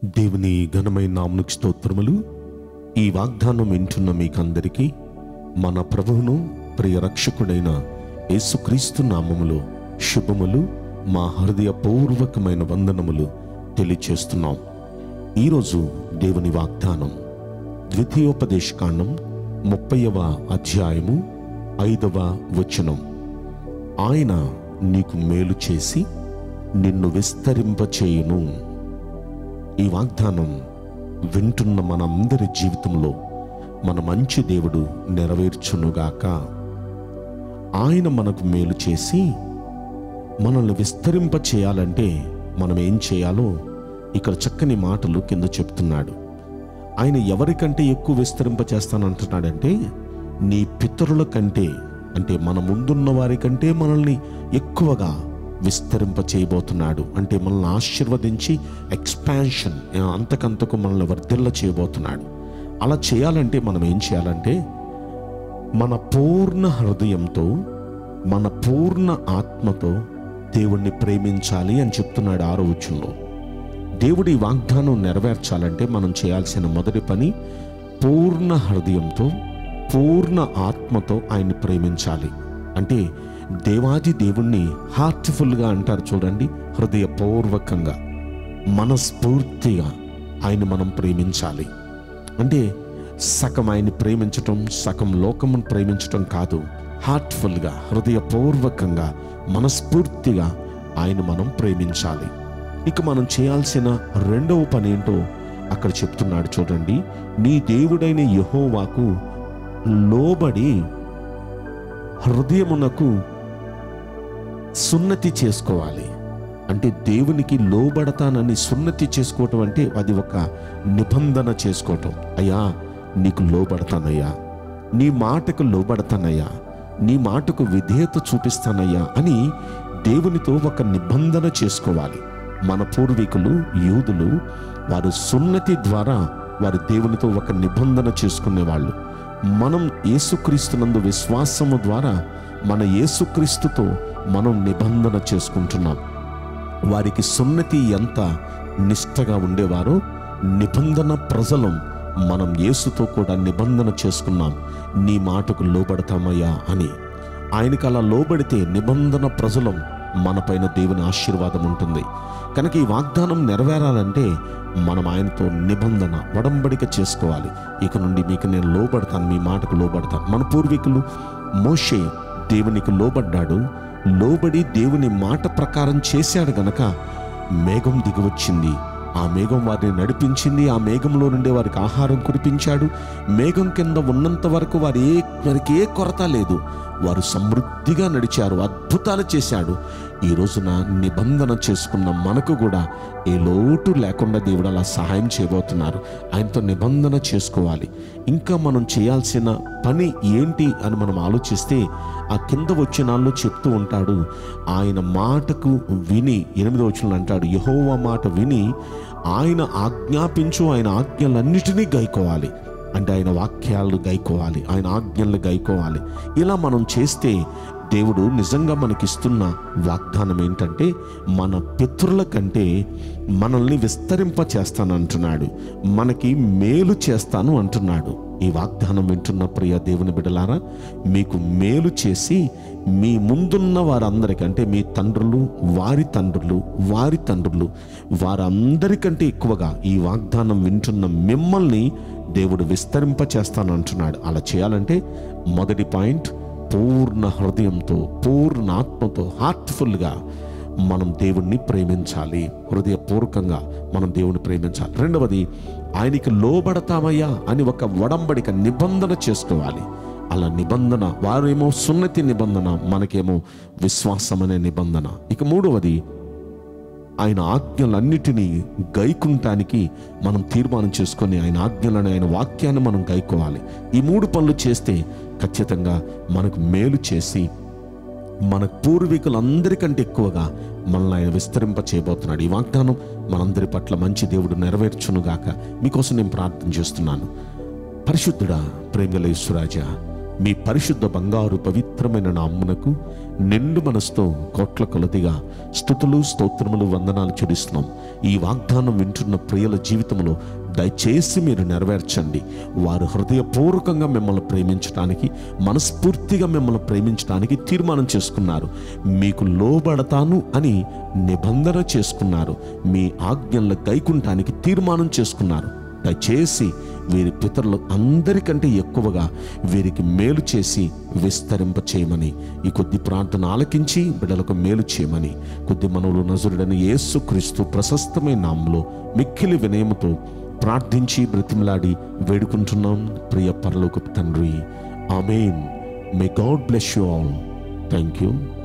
దేవుని ఘనమైన నామునికి స్తోత్రములు ఈ వాగ్దానం వింటున్న మీకందరికీ మన ప్రభువును ప్రియ రక్షకుడైన యేసుక్రీస్తు నామములో శుభములు మా హృదయపూర్వకమైన వందనములు తెలియచేస్తున్నాం ఈరోజు దేవుని వాగ్దానం ద్వితీయోపదేశకాండం ముప్పైవ అధ్యాయము ఐదవ వచనం ఆయన నీకు మేలు చేసి నిన్ను విస్తరింపచేయును ఈ వాగ్దానం వింటున్న మనందరి జీవితంలో మన మంచి దేవుడు నెరవేర్చునుగాక ఆయన మనకు మేలు చేసి మనల్ని విస్తరింప చేయాలంటే మనం ఏం చేయాలో ఇక్కడ చక్కని మాటలు కింద చెప్తున్నాడు ఆయన ఎవరికంటే ఎక్కువ విస్తరింప చేస్తానంటున్నాడంటే నీ పితరుల కంటే అంటే మన ముందున్న వారి కంటే మనల్ని ఎక్కువగా విస్తరింప చేయబోతున్నాడు అంటే మనల్ని ఆశీర్వదించి ఎక్స్పాన్షన్ అంతకంతకు మనల్ని వర్ధిల్ల చేయబోతున్నాడు అలా చేయాలంటే మనం ఏం చేయాలంటే మన పూర్ణ హృదయంతో మన పూర్ణ ఆత్మతో దేవుణ్ణి ప్రేమించాలి అని చెప్తున్నాడు ఆరో వచ్చంలో దేవుడి వాగ్దానం నెరవేర్చాలంటే మనం చేయాల్సిన మొదటి పని పూర్ణ హృదయంతో పూర్ణ ఆత్మతో ఆయన్ని ప్రేమించాలి అంటే దేవాది దేవుణ్ణి హార్ట్ఫుల్గా అంటారు చూడండి హృదయపూర్వకంగా మనస్ఫూర్తిగా ఆయన మనం ప్రేమించాలి అంటే సగం ఆయన్ని ప్రేమించటం సగం లోకమును ప్రేమించటం కాదు హార్ట్ఫుల్గా హృదయపూర్వకంగా మనస్ఫూర్తిగా ఆయన మనం ప్రేమించాలి ఇక మనం చేయాల్సిన రెండవ పని ఏంటో అక్కడ చెప్తున్నాడు చూడండి నీ దేవుడైన యహోవాకు లోబడి హృదయమునకు సున్నతి చేసుకోవాలి అంటే దేవునికి లోబడతానని సున్నతి చేసుకోవటం అంటే అది ఒక నిబంధన చేసుకోవటం అయ్యా నీకు లోబడతానయ్యా నీ మాటకు లోబడతానయ్యా నీ మాటకు విధేయత చూపిస్తానయ్యా అని దేవునితో ఒక నిబంధన చేసుకోవాలి మన పూర్వీకులు యూదులు వారు సున్నతి ద్వారా వారు దేవునితో ఒక నిబంధన చేసుకునేవాళ్ళు మనం యేసుక్రీస్తునందు విశ్వాసము ద్వారా మన యేసుక్రీస్తుతో మనం నిబంధన చేసుకుంటున్నాం వారికి సున్నతి ఎంత నిష్టగా ఉండేవారో నిబంధన ప్రజలం మనం యేసుతో కూడా నిబంధన చేసుకున్నాం నీ మాటకు లోబడతామయ్యా అని ఆయనకు అలా లోబడితే నిబంధన ప్రజలం మనపైన దేవుని ఆశీర్వాదం ఉంటుంది కనుక ఈ వాగ్దానం నెరవేరాలంటే మనం ఆయనతో నిబంధన వడంబడిక చేసుకోవాలి ఇక నుండి మీకు నేను లోబడతాను మీ మాటకు లోబడతాను మన పూర్వీకులు మోషే దేవునికి లోబడ్డాడు లోబడి దేవుని మాట ప్రకారం చేశాడు గనక మేఘం దిగివచ్చింది ఆ మేఘం వారిని నడిపించింది ఆ మేఘంలో నుండి వారికి ఆహారం కురిపించాడు మేఘం కింద ఉన్నంత వరకు వారి ఏ వారికి ఏ కొరత లేదు వారు సమృద్ధిగా నడిచారు అద్భుతాలు చేశాడు ఈ రోజున నిబంధన చేసుకున్న మనకు కూడా ఏ లోటు లేకుండా దేవుడు అలా సహాయం చేయబోతున్నారు ఆయనతో నిబంధన చేసుకోవాలి ఇంకా మనం చేయాల్సిన పని ఏంటి అని మనం ఆలోచిస్తే ఆ కింద వచ్చినాల్లో చెప్తూ ఉంటాడు ఆయన మాటకు విని ఎనిమిదో వచ్చిన అంటాడు యహోవా మాట విని ఆయన ఆజ్ఞాపించు ఆయన ఆజ్ఞలన్నిటినీ గైకోవాలి అంటే ఆయన వాక్యాలు గైకోవాలి ఆయన ఆజ్ఞలు గైకోవాలి ఇలా మనం చేస్తే దేవుడు నిజంగా మనకిస్తున్న వాగ్దానం ఏంటంటే మన పితృల కంటే మనల్ని విస్తరింప చేస్తానంటున్నాడు మనకి మేలు చేస్తాను అంటున్నాడు ఈ వాగ్దానం వింటున్న ప్రియ దేవుని బిడలారా మీకు మేలు చేసి మీ ముందున్న వారందరికీ అంటే మీ తండ్రులు వారి తండ్రులు వారి తండ్రులు వారందరికంటే ఎక్కువగా ఈ వాగ్దానం వింటున్న మిమ్మల్ని దేవుడు విస్తరింప చేస్తానంటున్నాడు అలా చేయాలంటే మొదటి పాయింట్ పూర్ణ హృదయంతో పూర్ణ ఆత్మతో హార్ట్ఫుల్గా మనం దేవుణ్ణి ప్రేమించాలి హృదయపూర్వకంగా మనం దేవుని ప్రేమించాలి రెండవది ఆయనకి లోబడతామయ్యా అని ఒక వడంబడిక నిబంధన చేసుకోవాలి అలా నిబంధన వారేమో సున్నతి నిబంధన మనకేమో విశ్వాసం అనే నిబంధన ఇక మూడవది ఆయన ఆజ్ఞలన్నిటినీ గైకుంటానికి మనం తీర్మానం చేసుకొని ఆయన ఆజ్ఞలను ఆయన వాక్యాన్ని మనం గైకోవాలి ఈ మూడు పనులు చేస్తే ఖచ్చితంగా మనకు మేలు చేసి మన పూర్వీకులందరికంటే ఎక్కువగా మనల్ని ఆయన విస్తరింప చేయబోతున్నాడు ఈ వాగ్దానం మనందరి పట్ల మంచి దేవుడు నెరవేర్చునుగాక మీకోసం నేను ప్రార్థన చేస్తున్నాను పరిశుద్ధుడా ప్రేంగలేశ్వరాజా మీ పరిశుద్ధ బంగారు పవిత్రమైన నామ్మునకు నిండు మనసుతో కోట్ల కొలదిగా స్థుతులు స్తోత్రములు వందనాలు చెల్లిస్తున్నాం ఈ వాగ్దానం వింటున్న ప్రియుల జీవితంలో దయచేసి మీరు నెరవేర్చండి వారు హృదయపూర్వకంగా మిమ్మల్ని ప్రేమించడానికి మనస్ఫూర్తిగా మిమ్మల్ని ప్రేమించడానికి తీర్మానం చేసుకున్నారు మీకు లోబడతాను అని నిబంధన చేసుకున్నారు మీ ఆజ్ఞలను గైకుంటానికి తీర్మానం చేసుకున్నారు దయచేసి వీరి పితరులు అందరికంటే ఎక్కువగా వీరికి మేలు చేసి విస్తరింప చేయమని ఈ కొద్ది ప్రార్థన ఆలకించి బిడ్డలకు మేలు చేయమని కొద్ది మనవులు నజరుడని యేసు క్రీస్తు ప్రశస్తమైన నామంలో మిక్కిలి వినయముతో ప్రార్థించి బ్రతిమలాడి వేడుకుంటున్నాం ప్రియ పరలోక తండ్రి amen may God bless you all thank you